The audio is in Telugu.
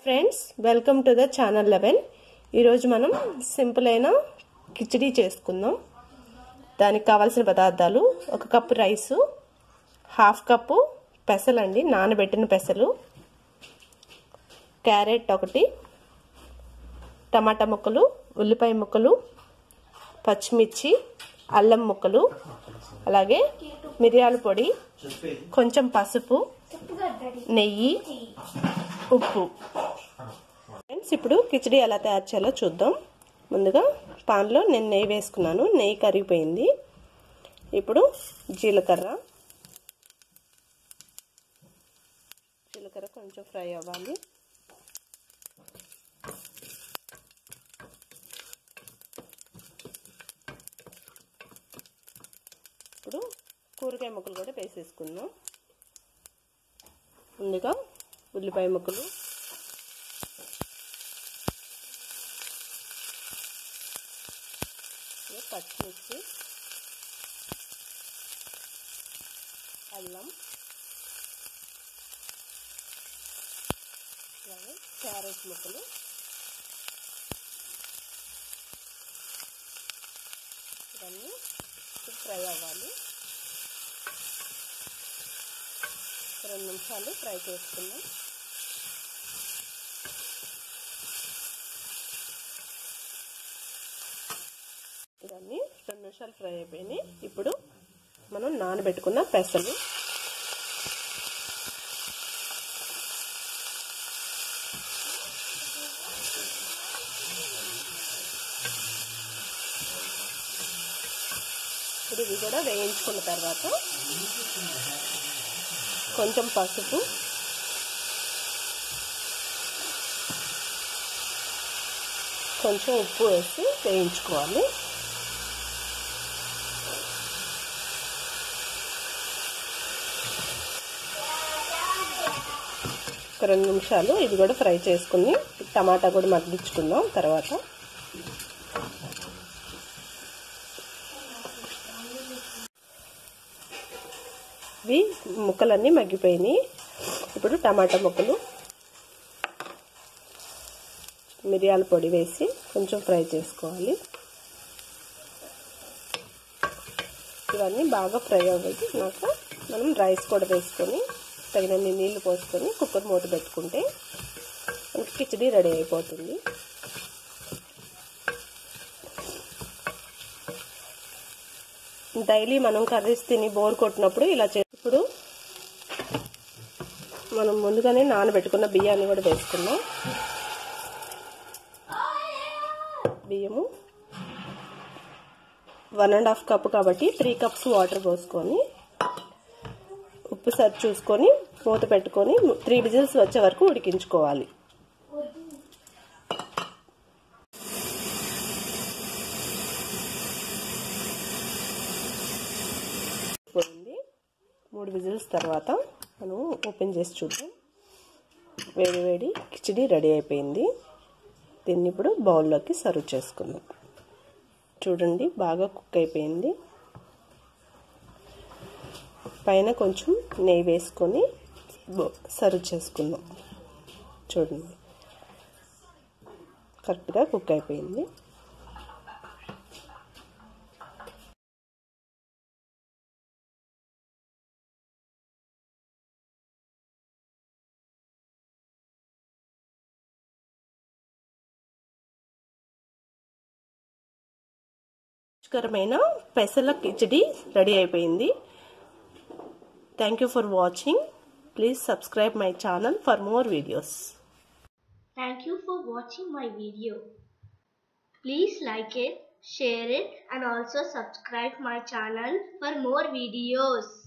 Friends welcome to the channel eleven ఈరోజు మనం సింపుల్ అయిన కిచడీ చేసుకుందాం దానికి కావాల్సిన పదార్థాలు ఒక కప్పు రైసు హాఫ్ కప్పు పెసలండి నానబెట్టిన పెసలు క్యారెట్ ఒకటి టమాటా ముక్కలు ఉల్లిపాయ ముక్కలు పచ్చిమిర్చి అల్లం ముక్కలు అలాగే మిరియాల పొడి కొంచెం పసుపు నెయ్యి ఉప్పు ఫ్రెండ్స్ ఇప్పుడు కిచడీ ఎలా తయారు చేయాలో చూద్దాం ముందుగా పాన్లో నేను నెయ్యి వేసుకున్నాను నెయ్యి కరిగిపోయింది ఇప్పుడు జీలకర్ర జీలకర్ర కొంచెం ఫ్రై అవ్వాలి ఇప్పుడు కూరగాయ ముక్కలు కూడా వేసేసుకుందాం ముందుగా ఉల్లిపాయ ముక్కలు పచ్చిమిర్చి అల్లం అలాగే క్యారెట్ ముక్కలు ఇవన్నీ ఫ్రై అవ్వాలి రెండు నిమిషాలు ఫ్రై చేసుకుందాం ఇవన్నీ రెండు నిమిషాలు ఫ్రై అయిపోయినాయి ఇప్పుడు మనం నానబెట్టుకున్న పెసలు ఇప్పుడు ఇవి కూడా వేయించుకున్న తర్వాత కొంచెం పసుపు కొంచెం ఉప్పు వేసి వేయించుకోవాలి ఒక రెండు నిమిషాలు ఇది కూడా ఫ్రై చేసుకుని టమాటా కూడా మగ్గించుకుందాం తర్వాత ఇవి ముక్కలన్నీ మగ్గిపోయినాయి ఇప్పుడు టమాటా ముక్కలు మిరియాల పొడి వేసి కొంచెం ఫ్రై చేసుకోవాలి ఇవన్నీ బాగా ఫ్రై అవ్వక మనం రైస్ కూడా వేసుకొని తగినన్ని నీళ్లు పోసుకొని కుక్కర్ మూత పెట్టుకుంటే మనకి కిచడీ రెడీ అయిపోతుంది డైలీ మనం కర్రీస్ తిని బోర్ కొట్టినప్పుడు ఇలా చే ఇప్పుడు మనం ముందుగానే నానబెట్టుకున్న బియ్యాన్ని కూడా వేసుకున్నాం బియ్యము వన్ అండ్ హాఫ్ కప్ కాబట్టి త్రీ కప్స్ వాటర్ పోసుకొని ఉప్పు సరి చూసుకొని మూత పెట్టుకొని త్రీ విజిల్స్ వచ్చే వరకు ఉడికించుకోవాలి పోయింది మూడు విజిల్స్ తర్వాత మనం ఓపెన్ చేసి చూద్దాం వేడి వేడి కిచడీ రెడీ అయిపోయింది దీన్ని ఇప్పుడు బౌల్లోకి సర్వ్ చేసుకుందాం చూడండి బాగా కుక్ అయిపోయింది పైన కొంచెం నెయ్యి వేసుకొని సర్వ్ చేసుకుందాం చూడండి కరెక్ట్గా కుక్ అయిపోయింది రుచికరమైన పెసల కిచడీ రెడీ అయిపోయింది thank you for watching please subscribe my channel for more videos Thank you for watching my video. Please like it, share it and also subscribe my channel for more videos.